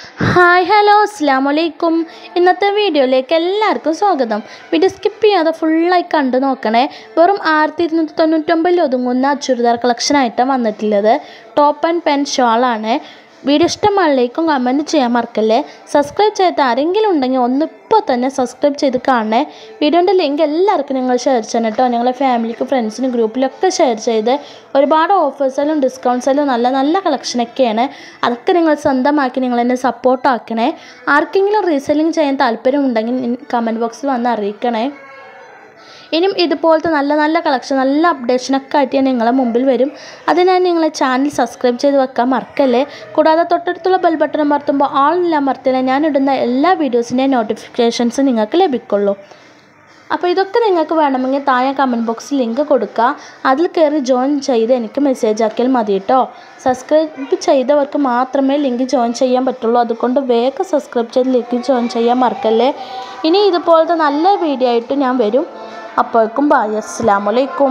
hi hello അസ്സാം വലൈക്കും ഇന്നത്തെ വീഡിയോയിലേക്ക് എല്ലാവർക്കും സ്വാഗതം വീഡിയോ സ്കിപ്പ് ചെയ്യാതെ ഫുള്ളായി കണ്ടു നോക്കണേ വെറും ആയിരത്തി ഇരുന്നൂറ്റി തൊണ്ണൂറ്റൊമ്പതിൽ ഒതുങ്ങുന്ന ചുരിദാർ കളക്ഷനായിട്ടാണ് വന്നിട്ടുള്ളത് ടോപ്പ് ആൻഡ് പെൻ ഷോളാണ് വീഡിയോ ഇഷ്ടമാളിലേക്കും കമൻറ്റ് ചെയ്യാൻ മറക്കല്ലേ സബ്സ്ക്രൈബ് ചെയ്ത ആരെങ്കിലും ഉണ്ടെങ്കിൽ ഒന്ന് ഇപ്പോൾ തന്നെ സബ്സ്ക്രൈബ് ചെയ്ത് കാണണേ വീഡിയോൻ്റെ ലിങ്ക് എല്ലാവർക്കും നിങ്ങൾ ഷെയർ ചെയ്യണം കേട്ടോ നിങ്ങളെ ഫാമിലിക്ക് ഫ്രണ്ട്സിനും ഗ്രൂപ്പിലൊക്കെ ഷെയർ ചെയ്ത് ഒരുപാട് ഓഫേഴ്സിലും ഡിസ്കൗണ്ട്സിലും നല്ല നല്ല കളക്ഷനൊക്കെയാണ് അതൊക്കെ നിങ്ങൾ സ്വന്തമാക്കി നിങ്ങൾ എന്നെ സപ്പോർട്ട് ആക്കണേ ആർക്കെങ്കിലും റീസെല്ലിംഗ് ചെയ്യാൻ താല്പര്യമുണ്ടെങ്കിൽ കമൻറ്റ് ബോക്സിൽ വന്ന് അറിയിക്കണേ ഇനിയും ഇതുപോലത്തെ നല്ല നല്ല കളക്ഷൻ നല്ല അപ്ഡേഷനൊക്കെ ആയിട്ട് ഞാൻ നിങ്ങളെ മുമ്പിൽ വരും അതിനായി നിങ്ങളെ ചാനൽ സബ്സ്ക്രൈബ് ചെയ്ത് വെക്കാൻ മറക്കല്ലേ കൂടാതെ തൊട്ടടുത്തുള്ള ബെൽ ബട്ടൺ അമർത്തുമ്പോൾ ആൾ ഇല്ല അമർത്തിയാലേ ഞാൻ ഇടുന്ന എല്ലാ വീഡിയോസിൻ്റെയും നോട്ടിഫിക്കേഷൻസ് നിങ്ങൾക്ക് ലഭിക്കുള്ളൂ അപ്പോൾ ഇതൊക്കെ നിങ്ങൾക്ക് വേണമെങ്കിൽ താഴെ കമൻറ്റ് ബോക്സിൽ ലിങ്ക് കൊടുക്കുക അതിൽ കയറി ജോയിൻ ചെയ്ത് എനിക്ക് മെസ്സേജ് ആക്കിയാൽ മതി കേട്ടോ സബ്സ്ക്രൈബ് ചെയ്തവർക്ക് മാത്രമേ ലിങ്ക് ജോയിൻ ചെയ്യാൻ പറ്റുള്ളൂ അതുകൊണ്ട് വേഗം സബ്സ്ക്രൈബ് ചെയ്ത് ലിങ്ക് ജോയിൻ ചെയ്യാൻ മറക്കല്ലേ ഇനി ഇതുപോലത്തെ നല്ല വീഡിയോ ആയിട്ട് ഞാൻ വരും അപ്പോഴേക്കും ബായ് അസ്സാം വലൈക്കും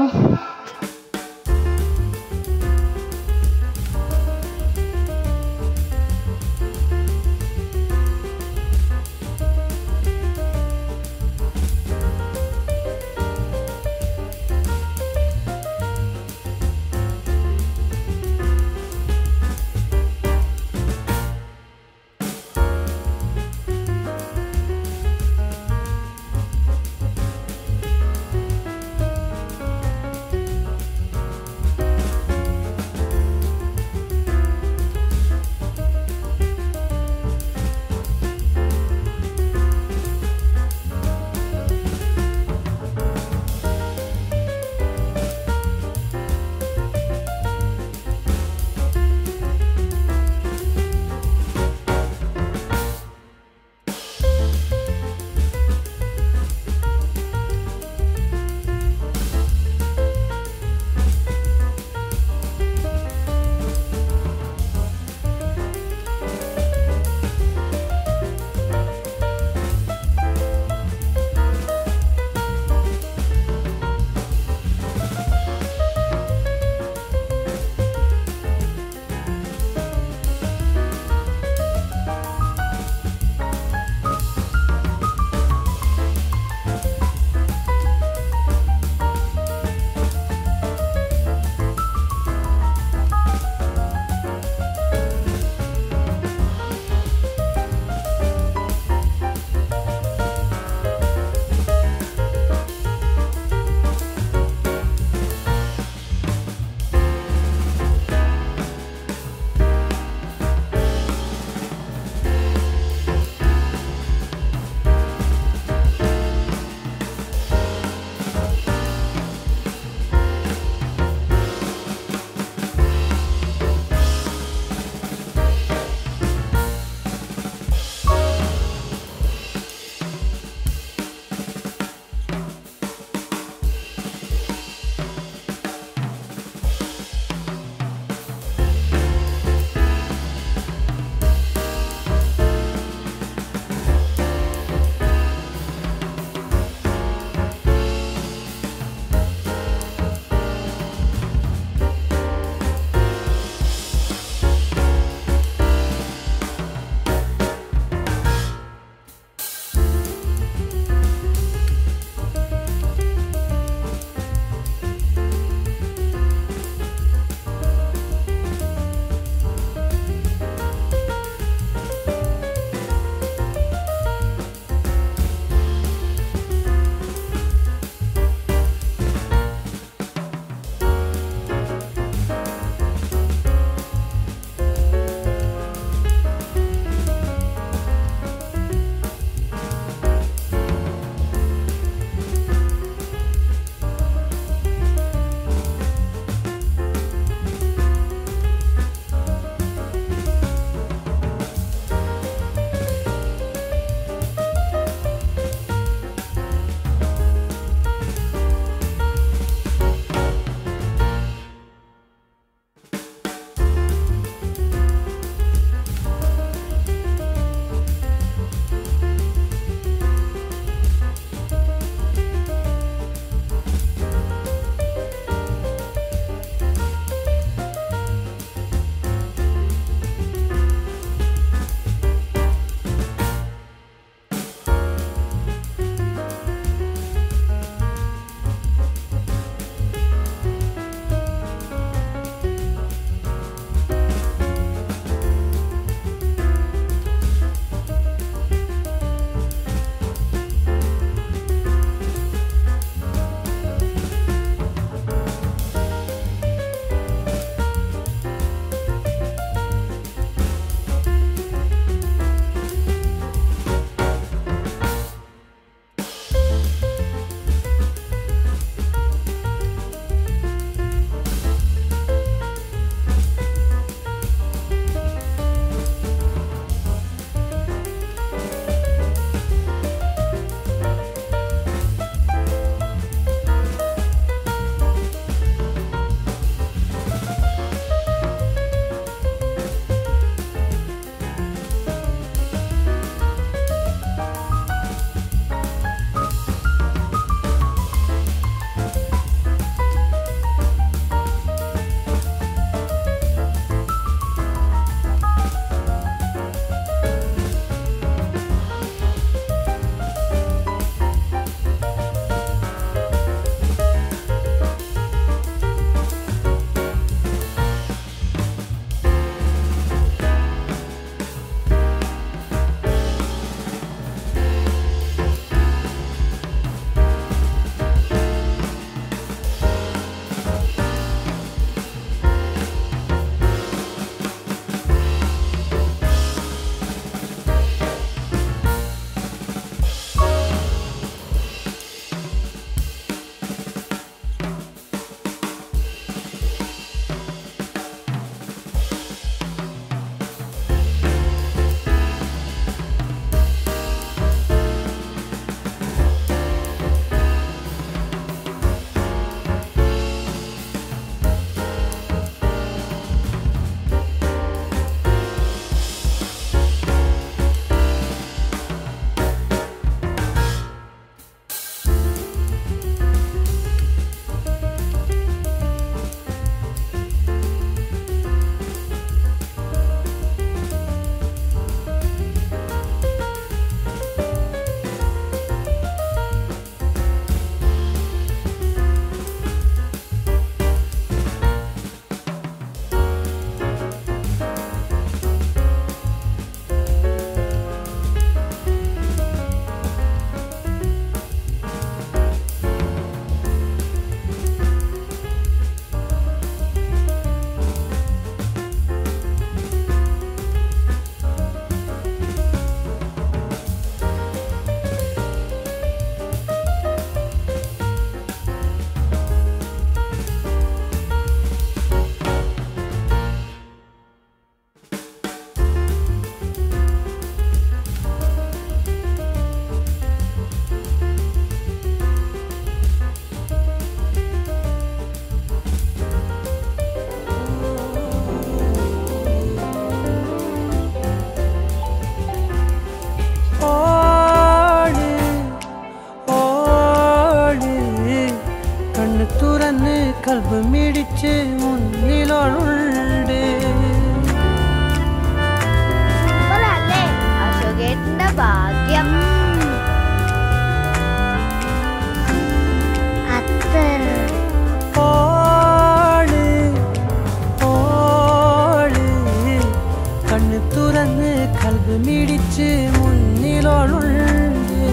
മിടിച്ച് മുന്നിലോളുണ്ട്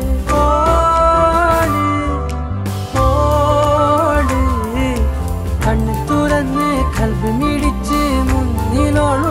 ഓട് ഓട് കണ്ണ് തുറന്ന് കൽബ് മിടിച്ച് മുന്നിലോളുണ്ട്